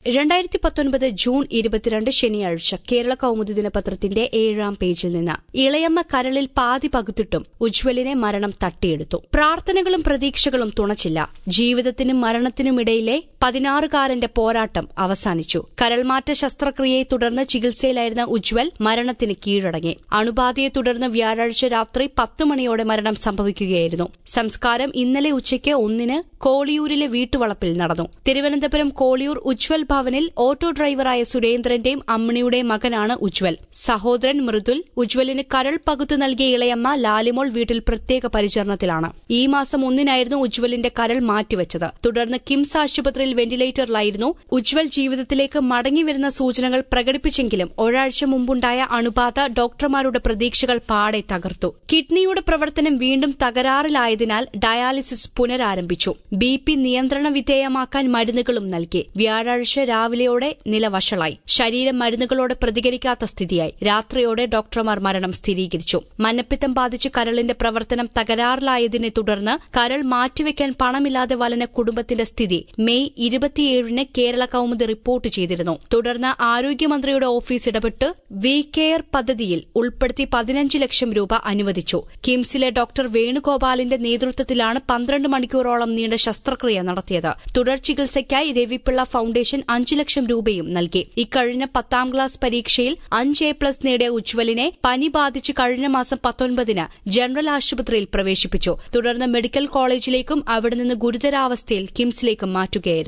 രണ്ടായിരത്തി പത്തൊൻപത് ജൂൺ ഇരുപത്തിരണ്ട് ശനിയാഴ്ച കേരള കൌമുദി ദിനപത്രത്തിന്റെ ഏഴാം പേജിൽ നിന്ന് ഇളയമ്മ കരളിൽ പാതി പകുത്തിട്ടും ഉജ്വലിനെ മരണം തട്ടിയെടുത്തു പ്രാർത്ഥനകളും പ്രതീക്ഷകളും തുണച്ചില്ല ജീവിതത്തിനും മരണത്തിനുമിടയിലെ പതിനാറുകാരന്റെ പോരാട്ടം അവസാനിച്ചു കരൾമാറ്റ ശസ്ത്രക്രിയയെ തുടർന്ന് ചികിത്സയിലായിരുന്ന ഉജ്വൽ മരണത്തിന് കീഴടങ്ങി അണുബാധയെ തുടർന്ന് വ്യാഴാഴ്ച രാത്രി പത്ത് മണിയോടെ മരണം സംഭവിക്കുകയായിരുന്നു സംസ്കാരം ഇന്നലെ ഉച്ചയ്ക്ക് ഒന്നിന് കോളിയൂരിലെ വീട്ടുവളപ്പിൽ നടന്നു തിരുവനന്തപുരം കോളിയൂർ ഉജ്വൽ ഭവനിൽ ഓട്ടോ ഡ്രൈവറായ സുരേന്ദ്രന്റെയും അമ്മിണിയുടെയും മകനാണ് ഉജ്വൽ സഹോദരൻ മൃദുൽ ഉജ്വലിന് കരൾ പകുത്തു നൽകിയ ഇളയമ്മ ലാലിമോൾ വീട്ടിൽ പ്രത്യേക പരിചരണത്തിലാണ് ഈ മാസം ഒന്നിനായിരുന്നു ഉജ്വലിന്റെ കരൾ മാറ്റിവച്ചത് തുടർന്ന് കിംസ് ആശുപത്രിയിൽ വെന്റിലേറ്ററിലായിരുന്നു ഉജ്വൽ ജീവിതത്തിലേക്ക് മടങ്ങിവരുന്ന സൂചനകൾ പ്രകടിപ്പിച്ചെങ്കിലും ഒരാഴ്ച മുമ്പുണ്ടായ അണുബാധ ഡോക്ടർമാരുടെ പ്രതീക്ഷകൾ പാടെ തകർത്തു കിഡ്നിയുടെ പ്രവർത്തനം വീണ്ടും തകരാറിലായതിനാൽ ഡയാലിസിസ് പുനരാരംഭിച്ചു ബി പി നിയന്ത്രണ വിധേയമാക്കാൻ മരുന്നുകളും നൽകി വ്യാഴാഴ്ച രാവിലെയോടെ നില വഷളായി ശരീരം മരുന്നുകളോട് പ്രതികരിക്കാത്ത സ്ഥിതിയായി രാത്രിയോടെ ഡോക്ടർമാർ മരണം സ്ഥിരീകരിച്ചു മഞ്ഞപ്പിത്തം ബാധിച്ച് കരളിന്റെ പ്രവർത്തനം തകരാറിലായതിനെ തുടർന്ന് കരൾ മാറ്റിവെക്കാൻ പണമില്ലാതെ വലന കുടുംബത്തിന്റെ സ്ഥിതി മെയ് ഇരുപത്തിയേഴിന് കേരള കൌമുദി റിപ്പോർട്ട് ചെയ്തിരുന്നു തുടർന്ന് ആരോഗ്യമന്ത്രിയുടെ ഓഫീസ് ഇടപെട്ട് വി കെയർ പദ്ധതിയിൽ ഉൾപ്പെടുത്തി പതിനഞ്ച് ലക്ഷം രൂപ അനുവദിച്ചു കിംസിലെ ഡോക്ടർ വേണുഗോപാലിന്റെ നേതൃത്വത്തിലാണ് പന്ത്രണ്ട് മണിക്കൂറോളം നീണ്ട ശസ്ത്രക്രിയ നടത്തിയത് തുടർ ചികിത്സയ്ക്കായി രവിപിള്ള ഫൌണ്ടേഷൻ അഞ്ചു ലക്ഷം രൂപയും നൽകി ഇക്കഴിഞ്ഞ പത്താം ക്ലാസ് പരീക്ഷയിൽ അഞ്ച് എ പ്ലസ് നേടിയ ഉജ്വലിനെ പനി ബാധിച്ച് കഴിഞ്ഞ മാസം പത്തൊൻപതിന് ജനറൽ ആശുപത്രിയിൽ പ്രവേശിപ്പിച്ചു തുടർന്ന് മെഡിക്കൽ കോളേജിലേക്കും അവിടെ നിന്ന് ഗുരുതരാവസ്ഥയിൽ കിംസിലേക്കും മാറ്റുകയായിരുന്നു